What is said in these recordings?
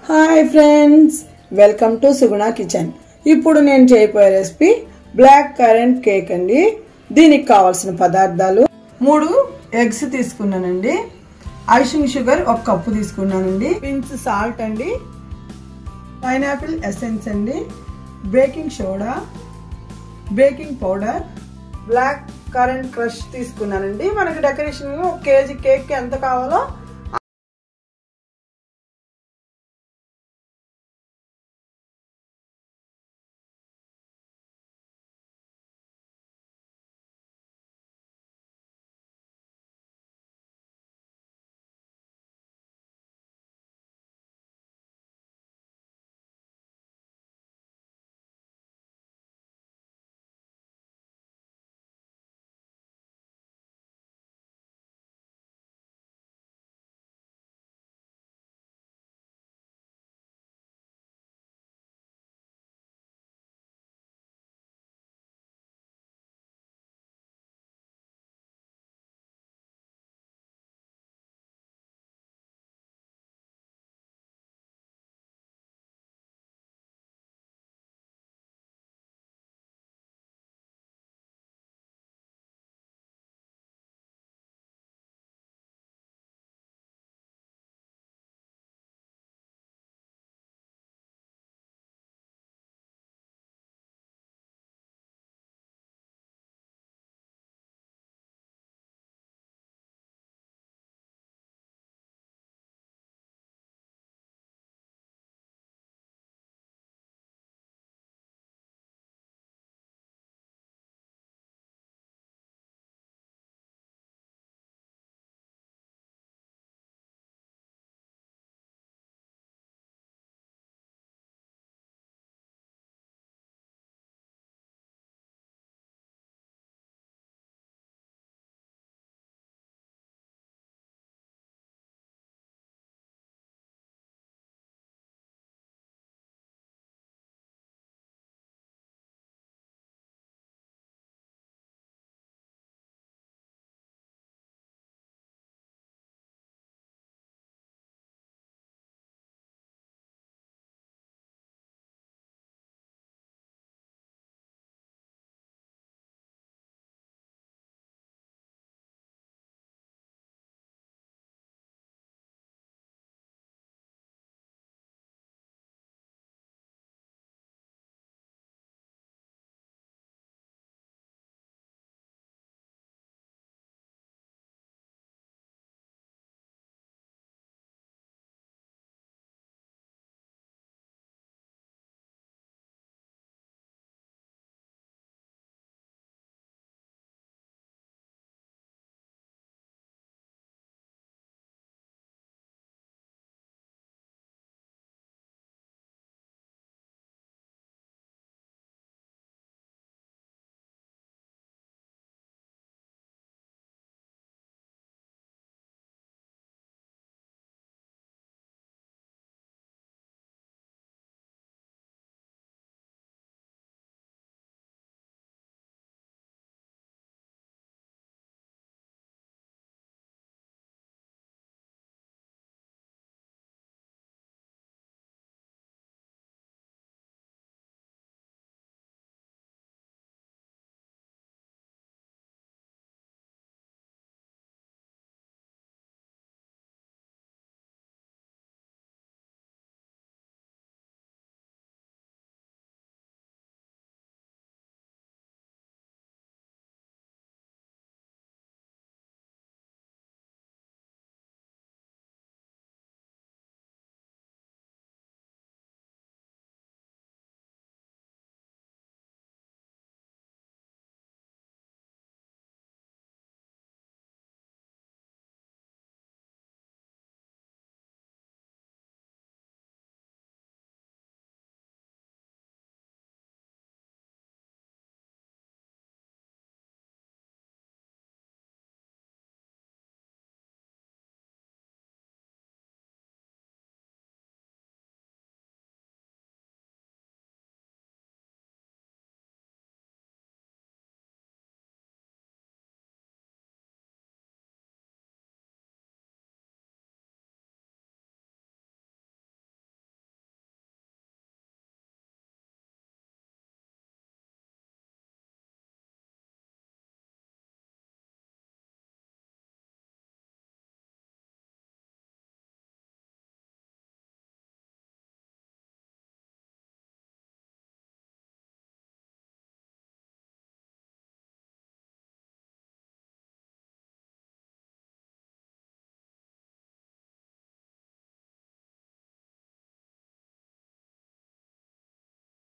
hi friends welcome to Suguna kitchen ఇప్పుడు నేను చేయబోయే రెసిపీ బ్లాక్ కరెంట్ కేక్ అండి దీనికి కావాల్సిన పదార్థాలు మూడు ఎగ్స్ తీసుకున్నానండి ఐషింగ్ షుగర్ ఒక కప్పు తీసుకున్నానండి పించ్ సాల్ట్ అండి పైనాపిల్ ఎసెన్స్ అండి baking soda baking powder black currant crush తీసుకున్నానండి మనకి డెకరేషన్ ఒక కేజీ కేక్కి ఎంత కావాలో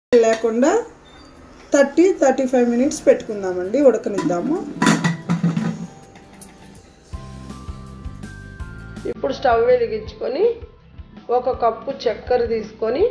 లేకుండా థర్టీ థర్టీ ఫైవ్ మినిట్స్ పెట్టుకుందామండి ఉడకనిద్దాము ఇప్పుడు స్టవ్ వెలిగించుకొని ఒక కప్పు చక్కెర తీసుకొని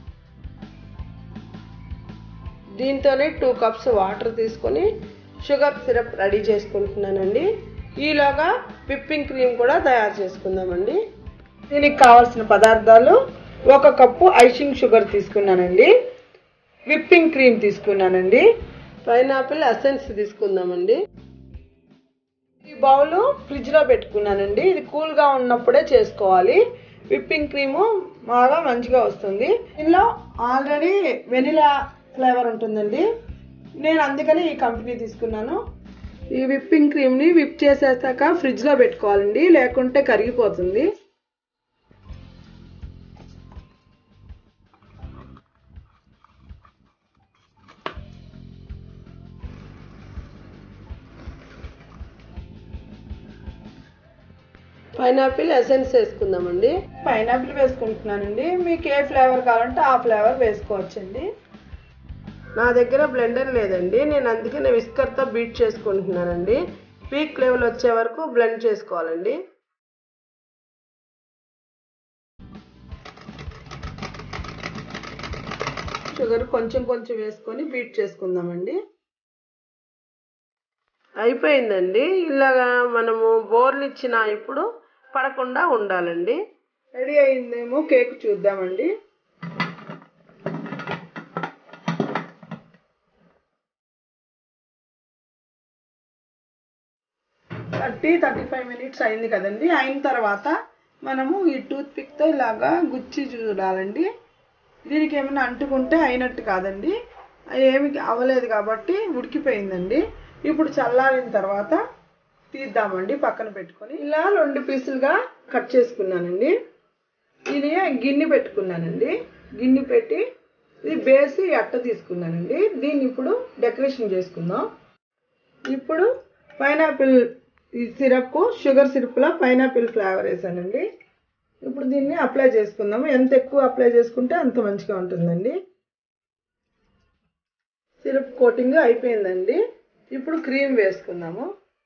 దీంతోనే టూ కప్స్ వాటర్ తీసుకొని షుగర్ సిరప్ రెడీ చేసుకుంటున్నానండి ఈలోగా విప్పింగ్ క్రీమ్ కూడా తయారు చేసుకుందామండి దీనికి కావాల్సిన పదార్థాలు ఒక కప్పు ఐషింగ్ షుగర్ తీసుకున్నానండి విప్పింగ్ క్రీమ్ తీసుకున్నానండి పైనాపిల్ ఎసెన్స్ తీసుకుందామండి ఈ బౌల్ ఫ్రిడ్జ్లో పెట్టుకున్నానండి ఇది కూల్గా ఉన్నప్పుడే చేసుకోవాలి విప్పింగ్ క్రీము బాగా మంచిగా వస్తుంది ఇందులో ఆల్రెడీ వెనిలా ఫ్లేవర్ ఉంటుందండి నేను అందుకని ఈ కంపెనీ తీసుకున్నాను ఈ విప్పింగ్ క్రీమ్ని విప్ చేసేసాక ఫ్రిడ్జ్లో పెట్టుకోవాలండి లేకుంటే కరిగిపోతుంది పైనాపిల్ ఎసెన్స్ వేసుకుందామండి పైనాపిల్ వేసుకుంటున్నానండి మీకు ఏ ఫ్లేవర్ కావాలంటే ఆ ఫ్లేవర్ వేసుకోవచ్చండి నా దగ్గర బ్లెండర్ లేదండి నేను అందుకనే విస్కర్తో బీట్ చేసుకుంటున్నానండి పీక్ లెవెల్ వచ్చే వరకు బ్లెండ్ చేసుకోవాలండి షుగర్ కొంచెం కొంచెం వేసుకొని బీట్ చేసుకుందామండి అయిపోయిందండి ఇలాగా మనము బోర్లు ఇచ్చిన ఇప్పుడు పడకుండా ఉండాలండి రెడీ అయిందేమో కేక్ చూద్దామండి థర్టీ థర్టీ ఫైవ్ మినిట్స్ అయింది కదండి అయిన తర్వాత మనము ఈ టూత్ పిక్తో ఇలాగా గుచ్చి చూడాలండి దీనికి ఏమైనా అంటుకుంటే అయినట్టు కాదండి ఏమి అవ్వలేదు కాబట్టి ఉడికిపోయిందండి ఇప్పుడు చల్లారిన తర్వాత తీద్దామండి పక్కన పెట్టుకొని ఇలా రెండు పీసులుగా కట్ చేసుకున్నానండి ఇది గిన్నె పెట్టుకున్నానండి గిన్నె పెట్టి ఇది బేసి అట్ట తీసుకున్నానండి దీన్ని ఇప్పుడు డెకరేషన్ చేసుకుందాం ఇప్పుడు పైనాపిల్ ఈ సిరప్ షుగర్ సిరప్లో పైనాపిల్ ఫ్లేవర్ వేసానండి ఇప్పుడు దీన్ని అప్లై చేసుకుందాము ఎంత ఎక్కువ అప్లై చేసుకుంటే అంత మంచిగా ఉంటుందండి సిరప్ కోటింగ్ అయిపోయిందండి ఇప్పుడు క్రీమ్ వేసుకుందాము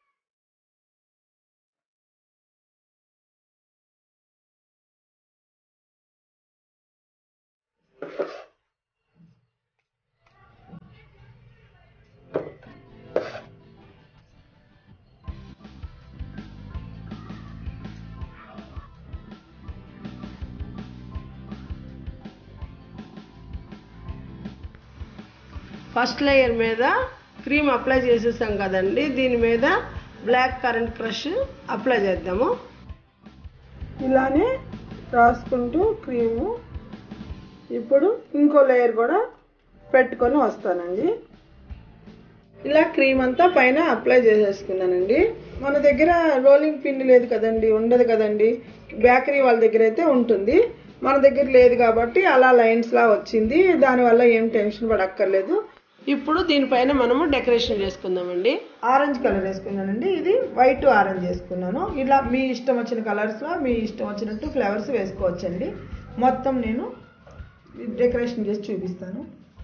ఫస్ట్ లేయర్ మీద క్రీమ్ అప్లై చేసేసాం కదండి దీని మీద బ్లాక్ కరెంట్ క్రష్ అప్లై చేద్దాము ఇలానే రాసుకుంటూ క్రీము ఇప్పుడు ఇంకో లేయర్ కూడా పెట్టుకొని వస్తానండి ఇలా క్రీమ్ అంతా పైన అప్లై చేసేసుకున్నానండి మన దగ్గర రోలింగ్ పిన్ లేదు కదండి ఉండదు కదండి బేకరీ వాళ్ళ దగ్గర అయితే ఉంటుంది మన దగ్గర లేదు కాబట్టి అలా లైన్స్లా వచ్చింది దానివల్ల ఏం టెన్షన్ పడక్కర్లేదు ఇప్పుడు దీనిపైన మనము డెకరేషన్ చేసుకుందామండి ఆరెంజ్ కలర్ వేసుకున్నానండి ఇది వైట్ ఆరెంజ్ వేసుకున్నాను ఇలా మీ ఇష్టం వచ్చిన కలర్స్లో మీ ఇష్టం వచ్చినట్టు ఫ్లవర్స్ వేసుకోవచ్చండి మొత్తం నేను డెకరేషన్ చేసి చూపిస్తాను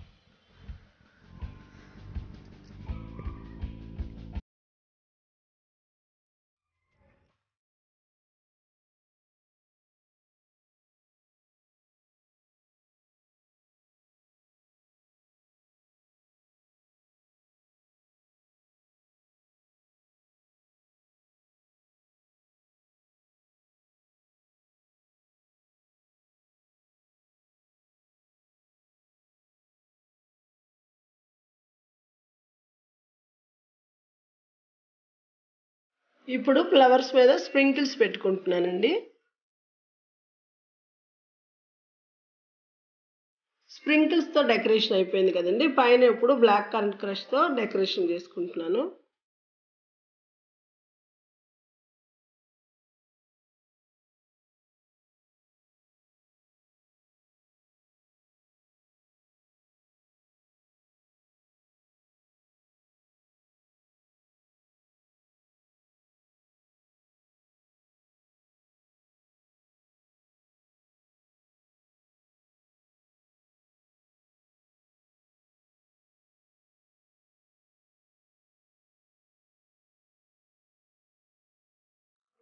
ఇప్పుడు ఫ్లవర్స్ మీద స్ప్రింకిల్స్ పెట్టుకుంటున్నానండి స్ప్రింకిల్స్తో డెకరేషన్ అయిపోయింది కదండి పైన ఇప్పుడు బ్లాక్ కరెంట్ క్రష్తో డెకరేషన్ చేసుకుంటున్నాను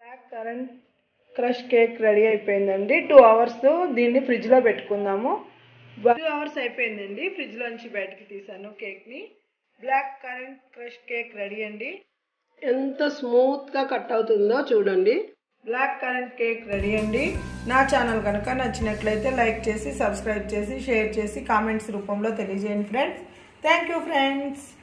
black currant crush cake ready అయిపోయిందండి టూ అవర్స్ దీన్ని ఫ్రిడ్జ్లో పెట్టుకుందాము టూ అవర్స్ అయిపోయిందండి ఫ్రిడ్జ్లోంచి బయటకి తీసాను కేక్ని black currant crush cake ready అండి ఎంత స్మూత్గా కట్ అవుతుందో చూడండి బ్లాక్ కరెంట్ కేక్ రెడీ అండి నా ఛానల్ కనుక నచ్చినట్లయితే లైక్ చేసి సబ్స్క్రైబ్ చేసి షేర్ చేసి కామెంట్స్ రూపంలో తెలియజేయండి ఫ్రెండ్స్ థ్యాంక్ యూ ఫ్రెండ్స్